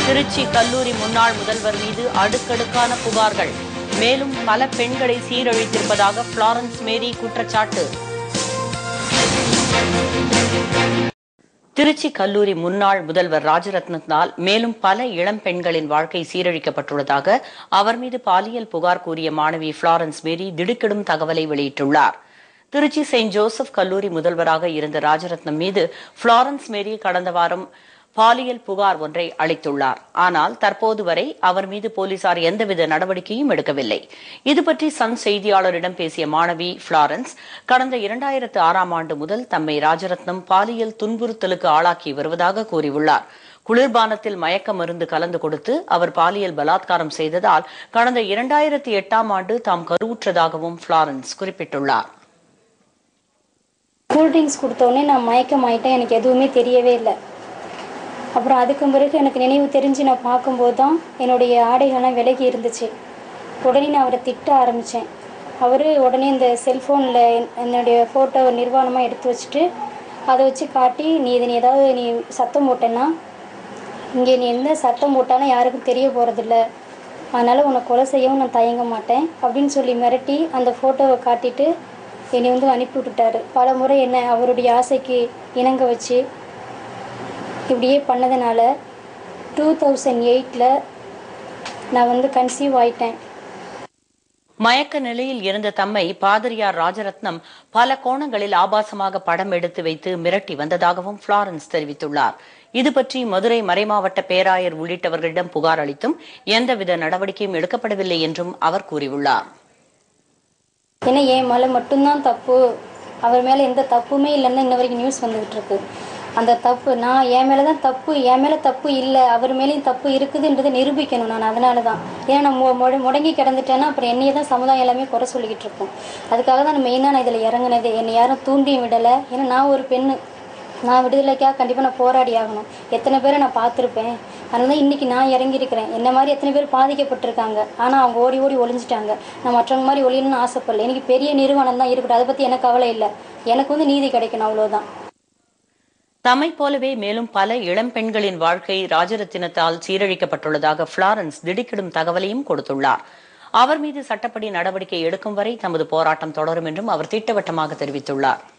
திருச்சி கல்லூரி முன்னாள் முதல்வர் மீது அடுக்கடுக்கான புகார்கள் மேலும் பல பெண்களை சீரழித்திருப்பதாக பிளாரன்ஸ் மேரி குற்றச்சாட்டு திருச்சி கல்லூரி முன்னாள் முதல்வர் ராஜரத்னத்தினால் மேலும் பல இளம் பெண்களின் வாழ்க்கை சீரழிக்கப்பட்டுள்ளதாக அவர் மீது பாலியல் புகார் கூறிய மாணவி பிளாரன்ஸ் மேரி திடுக்கிடும் தகவலை வெளியிட்டுள்ளார் திருச்சி செயின்ட் ஜோசப் கல்லூரி முதல்வராக இருந்த ராஜரத்னம் மீது பிளாரன்ஸ் மேரி கடந்த வாரம் பாலியல் புகார் ஒன்றை அளித்துள்ளார் ஆனால் தற்போது வரை அவர் மீது போலீசார் எந்தவித நடவடிக்கையும் எடுக்கவில்லை இதுபற்றி சன் செய்தியாளரிடம் பேசிய மாணவி பிளாரன்ஸ் கடந்த இரண்டாயிரத்து ஆறாம் ஆண்டு முதல் தம்மை ராஜரத்னம் பாலியல் துன்புறுத்தலுக்கு ஆளாக்கி வருவதாக கூறியுள்ளார் குளிர்பானத்தில் மயக்க மருந்து கலந்து கொடுத்து அவர் பாலியல் பலாத்காரம் செய்ததால் கடந்த இரண்டாயிரத்தி எட்டாம் ஆண்டு தாம் கருவுற்றதாகவும் பிளாரன்ஸ் குறிப்பிட்டுள்ளார் கூல்ட்ரிங்க்ஸ் கொடுத்தோடனே நான் மயக்கமாயிட்டேன் எனக்கு எதுவுமே தெரியவே இல்லை அப்புறம் அதுக்கு பிறகு எனக்கு நினைவு தெரிஞ்சு நான் பார்க்கும்போது தான் என்னுடைய ஆடைகள்லாம் விலகி இருந்துச்சு உடனே நான் அவரை திட்ட ஆரம்பித்தேன் அவர் உடனே இந்த செல்ஃபோனில் என்னுடைய ஃபோட்டோ நிர்வாணமாக எடுத்து வச்சுட்டு அதை வச்சு காட்டி நீ இது நீ ஏதாவது நீ சத்தம் போட்டேன்னா இங்கே நீ எந்த சத்தம் போட்டாலும் யாருக்கும் தெரிய போகிறதில்ல அதனால் உன்னை கொலை செய்யவும் நான் தயங்க மாட்டேன் அப்படின்னு சொல்லி மிரட்டி அந்த ஃபோட்டோவை காட்டிட்டு என்னை வந்து அனுப்பி விட்டுட்டாரு பல முறை என்ன அவருடைய ஆசைக்கு இணங்க வச்சு இப்படியே பண்ணதுனால டூ தௌசண்ட் எயிட்டில் நான் வந்து கன்சீவ் ஆயிட்டேன் மயக்க நிலையில் இருந்த தம்மை பாதிரியார் ராஜரத்னம் பல கோணங்களில் ஆபாசமாக படம் எடுத்து வைத்து மிரட்டி வந்ததாகவும் பிளாரன்ஸ் தெரிவித்துள்ளார் இது பற்றி மதுரை மறைமாவட்ட பேராயர் உள்ளிட்டவர்களிடம் புகார் அளித்தும் எந்தவித நடவடிக்கையும் எடுக்கப்படவில்லை என்றும் அவர் கூறியுள்ளார் ஏன்னா என் மேலே மட்டும்தான் தப்பு அவர் மேலே எந்த தப்புமே இல்லைன்னு இன்ன வரைக்கும் நியூஸ் வந்துகிட்டு இருக்கு அந்த தப்பு நான் என் மேலே தான் தப்பு என் மேலே தப்பு இல்லை அவர் மேலேயும் தப்பு இருக்குதுன்றதை நிரூபிக்கணும் நான் அதனால தான் ஏன்னா நான் மு- முட- முடங்கி கிடந்துட்டேன்னா அப்புறம் என்னையே தான் சமுதாயம் எல்லாமே குறை சொல்லிக்கிட்டு இருக்கோம் அதுக்காக தான் நான் மெயினாக நான் இதில் இறங்குனது என்னை யாரும் தூண்டியும் விடலை ஏன்னா நான் ஒரு பெண்ணு நான் விடுதலைக்காக கண்டிப்பாக நான் போராடி ஆகணும் எத்தனை பேரை நான் பார்த்துருப்பேன் அதனால தான் இன்றைக்கி நான் இறங்கியிருக்கிறேன் என்ன மாதிரி எத்தனை பேர் பாதிக்கப்பட்டிருக்காங்க ஆனால் அவங்க ஓடி ஓடி ஒளிஞ்சிட்டாங்க நான் மற்றவங்க மாதிரி ஒளியணும்னு ஆசைப்படல எனக்கு பெரிய நிறுவனம் தான் இருக்கட்டும் அதை பற்றி எனக்கு கவலை இல்லை எனக்கு வந்து நீதி கிடைக்கணும் அவ்வளோதான் தம்மை போலவே மேலும் பல இளம் பெண்களின் வாழ்க்கை ராஜரத்தினத்தால் சீரழிக்கப்பட்டுள்ளதாக பிளாரன்ஸ் திடுக்கிடும் தகவலையும் கொடுத்துள்ளார் அவர் மீது சட்டப்படி நடவடிக்கை எடுக்கும் வரை தமது போராட்டம் தொடரும் என்றும் அவர் திட்டவட்டமாக தெரிவித்துள்ளார்